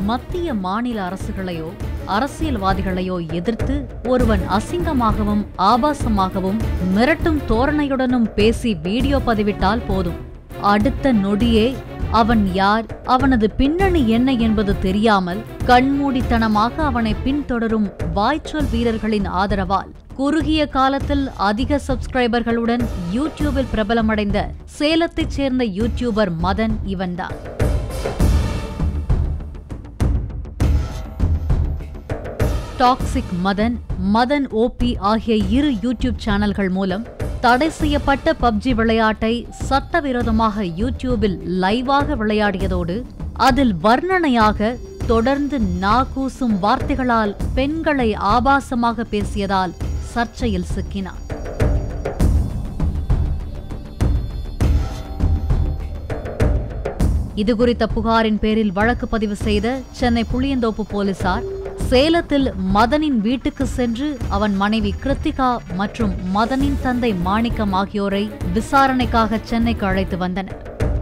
மத்திய மாநில அரசுகளையோ அரசியல்வாதிகளையோ எதிர்த்து ஒருவன் அசிங்கமாகவும் ஆபாசமாகவும் மிரட்டும் தோரணையுடனும் பேசி வீடியோ பதிவிட்டால் போதும் அடுத்த நொடியே அவன் யார் அவனது பின்னணி என்ன என்பது தெரியாமல் கண்மூடித்தனமாக அவனை பின்தொடரும் வாய்ச்சொல் வீரர்களின் ஆதரவால் குறுகிய காலத்தில் அதிக சப்ஸ்கிரைபர்களுடன் யூடியூபில் பிரபலமடைந்த சேலத்தைச் சேர்ந்த யூடியூபர் மதன் இவன்தான் டாக்ஸிக் மதன் மதன் ஓபி ஆகிய இரு யூடியூப் சேனல்கள் மூலம் தடை செய்யப்பட்ட பப்ஜி விளையாட்டை சட்டவிரோதமாக யூடியூபில் லைவாக விளையாடியதோடு அதில் வர்ணனையாக தொடர்ந்து நாகூசும் வார்த்தைகளால் பெண்களை ஆபாசமாக பேசியதால் சர்ச்சையில் சிக்கினார் இதுகுறித்த புகாரின் பேரில் வழக்கு பதிவு செய்த சென்னை புளியந்தோப்பு போலீசார் சேலத்தில் மதனின் வீட்டுக்கு சென்று அவன் மனைவி கிருத்திகா மற்றும் மதனின் தந்தை மாணிக்கம் ஆகியோரை விசாரணைக்காக சென்னைக்கு அழைத்து வந்தனர்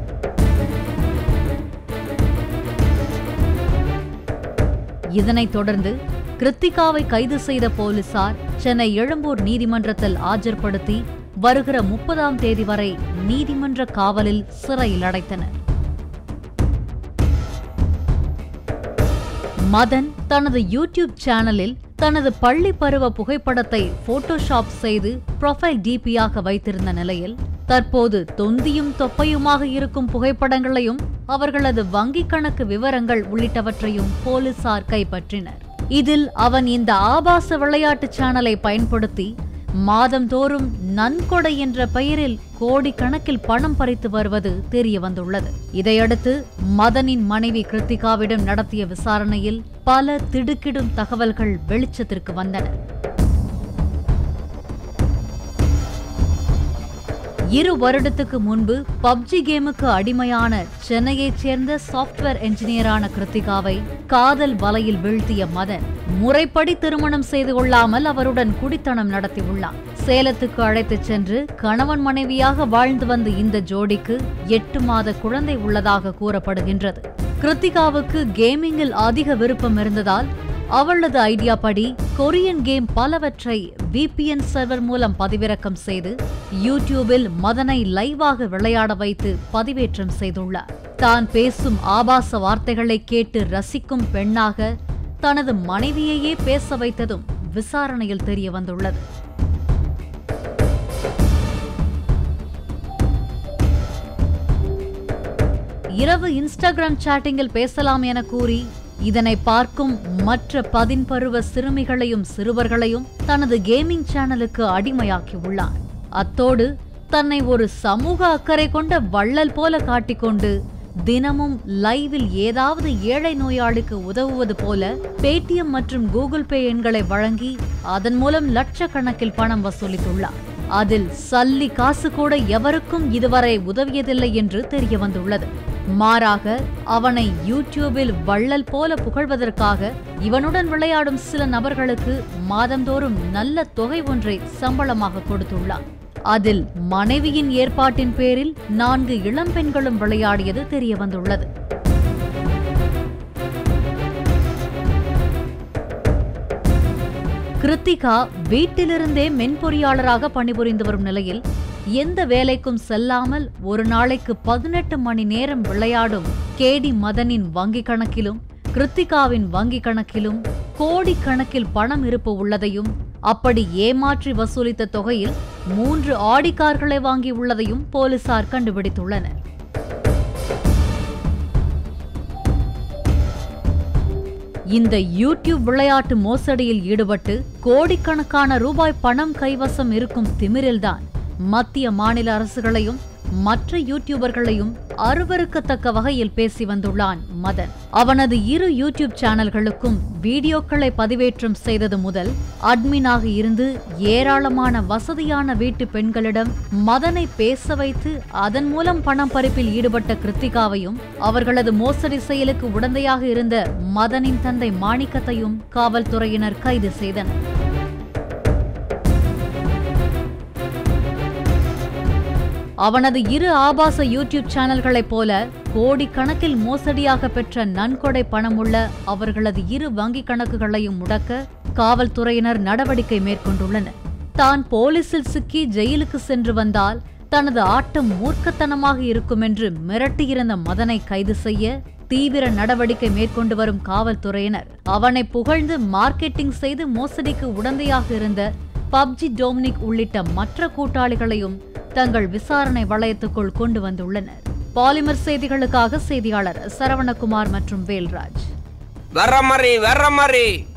இதனைத் தொடர்ந்து கிருத்திகாவை கைது செய்த போலீசார் சென்னை எழும்பூர் நீதிமன்றத்தில் ஆஜர்படுத்தி வருகிற முப்பதாம் தேதி வரை நீதிமன்ற காவலில் சிறையில் அடைத்தனர் மதன் தனது யூடியூப் சேனலில் தனது பள்ளி பருவ புகைப்படத்தை போட்டோஷாப் செய்து ப்ரொஃபைல் டிபியாக வைத்திருந்த நிலையில் தற்போது தொந்தியும் தொப்பையுமாக இருக்கும் புகைப்படங்களையும் அவர்களது வங்கிக் கணக்கு விவரங்கள் உள்ளிட்டவற்றையும் போலீசார் கைப்பற்றினர் இதில் அவன் இந்த ஆபாச விளையாட்டு சேனலை பயன்படுத்தி மாதந்தோறும் நன்கொடை என்ற பெயரில் கோடிக்கணக்கில் பணம் பறித்து வருவது தெரிய வந்துள்ளது இதையடுத்து மதனின் மனைவி கிருத்திகாவிடம் நடத்திய விசாரணையில் பல திடுக்கிடும் தகவல்கள் வெளிச்சத்திற்கு வந்தன இரு வருடத்துக்கு முன்பு பப்ஜி கேமுக்கு அடிமையான சென்னையைச் சேர்ந்த சாஃப்ட்வேர் என்ஜினியரான கிருத்திகாவை காதல் வலையில் வீழ்த்திய மதன் முறைப்படி திருமணம் செய்து கொள்ளாமல் அவருடன் குடித்தனம் நடத்தியுள்ளார் சேலத்துக்கு அழைத்துச் சென்று கணவன் மனைவியாக வாழ்ந்து வந்த இந்த ஜோடிக்கு எட்டு மாத குழந்தை உள்ளதாக கூறப்படுகின்றது கிருத்திகாவுக்கு கேமிங்கில் அதிக விருப்பம் இருந்ததால் அவளது ஐடியா படி கொரியன் கேம் பலவற்றை விபிஎன் சர்வர் மூலம் பதிவிறக்கம் செய்து யூடியூபில் மதனை லைவாக விளையாட வைத்து பதிவேற்றம் செய்துள்ளார் தான் பேசும் ஆபாச வார்த்தைகளை கேட்டு ரசிக்கும் பெண்ணாக தனது மனைவியையே பேச வைத்ததும் விசாரணையில் தெரிய வந்துள்ளது இரவு இன்ஸ்டாகிராம் சாட்டிங்கில் பேசலாம் என கூறி இதனை பார்க்கும் மற்ற பதின்பருவ சிறுமிகளையும் சிறுவர்களையும் தனது கேமிங் சேனலுக்கு அடிமையாக்கியுள்ளார் அத்தோடு தன்னை ஒரு சமூக அக்கறை கொண்ட வள்ளல் போல காட்டிக்கொண்டு தினமும் லைவில் ஏதாவது ஏழை நோயாளிக்கு உதவுவது போல பேடிஎம் மற்றும் கூகுள் பே எண்களை வழங்கி அதன் மூலம் லட்சக்கணக்கில் பணம் வசூலித்துள்ளார் அதில் சல்லி காசு கூட எவருக்கும் இதுவரை உதவியதில்லை என்று தெரிய வந்துள்ளது மாறாக அவனை யூடியூபில் வள்ளல் போல புகழ்வதற்காக இவனுடன் விளையாடும் சில நபர்களுக்கு மாதந்தோறும் நல்ல தொகை ஒன்றை சம்பளமாக கொடுத்துள்ளான் அதில் மனைவியின் ஏற்பாட்டின் பேரில் நான்கு இளம்பெண்களும் விளையாடியது தெரிய வந்துள்ளது கிருத்திகா வீட்டிலிருந்தே மென்பொறியாளராக பணிபுரிந்து வரும் நிலையில் எந்த வேலைக்கும் செல்லாமல் ஒரு நாளைக்கு பதினெட்டு மணி நேரம் விளையாடும் கேடி மதனின் வங்கிக் கணக்கிலும் கிருத்திகாவின் வங்கிக் கணக்கிலும் கோடிக்கணக்கில் பணம் இருப்பு உள்ளதையும் அப்படி ஏமாற்றி வசூலித்த தொகையில் மூன்று ஆடி கார்களை வாங்கியுள்ளதையும் போலீசார் கண்டுபிடித்துள்ளனர் இந்த யூடியூப் விளையாட்டு மோசடியில் ஈடுபட்டு கோடிக்கணக்கான ரூபாய் பணம் கைவசம் இருக்கும் திமிரில்தான் மத்திய மாநில அரசுகளையும் மற்ற யூடியூபர்களையும் அருவருக்கத்தக்க வகையில் பேசி வந்துள்ளான் மதன் அவனது இரு யூடியூப் சேனல்களுக்கும் வீடியோக்களை பதிவேற்றம் செய்தது முதல் அட்மினாக இருந்து ஏராளமான வசதியான வீட்டு பெண்களிடம் மதனை பேச வைத்து அதன் மூலம் பணம் பறிப்பில் ஈடுபட்ட கிருத்திகாவையும் அவர்களது மோசடி செயலுக்கு உடந்தையாக இருந்த மதனின் தந்தை மாணிக்கத்தையும் காவல்துறையினர் கைது செய்தனர் அவனது இரு ஆபாச யூடியூப் சேனல்களைப் போல கோடிக்கணக்கில் மோசடியாக பெற்ற நன்கொடை பணமுள்ள அவர்களது இரு வங்கிக் கணக்குகளையும் முடக்க காவல்துறையினர் நடவடிக்கை மேற்கொண்டுள்ளனர் தான் போலீசில் சிக்கி ஜெயிலுக்கு சென்று வந்தால் தனது ஆட்டம் மூர்க்கத்தனமாக இருக்கும் என்று மிரட்டியிருந்த மதனை கைது செய்ய தீவிர நடவடிக்கை மேற்கொண்டு வரும் காவல்துறையினர் அவனை புகழ்ந்து மார்க்கெட்டிங் செய்து மோசடிக்கு உடந்தையாக இருந்த பப்ஜி டோமினிக் உள்ளிட்ட மற்ற கூட்டாளிகளையும் தங்கள் விசாரணை வளையத்துக்குள் கொண்டு வந்துள்ளனர் பாலிமர் செய்திகளுக்காக செய்தியாளர் சரவணகுமார் மற்றும் வேல்ராஜ் வர்ற மாதிரி வர்ற மாதிரி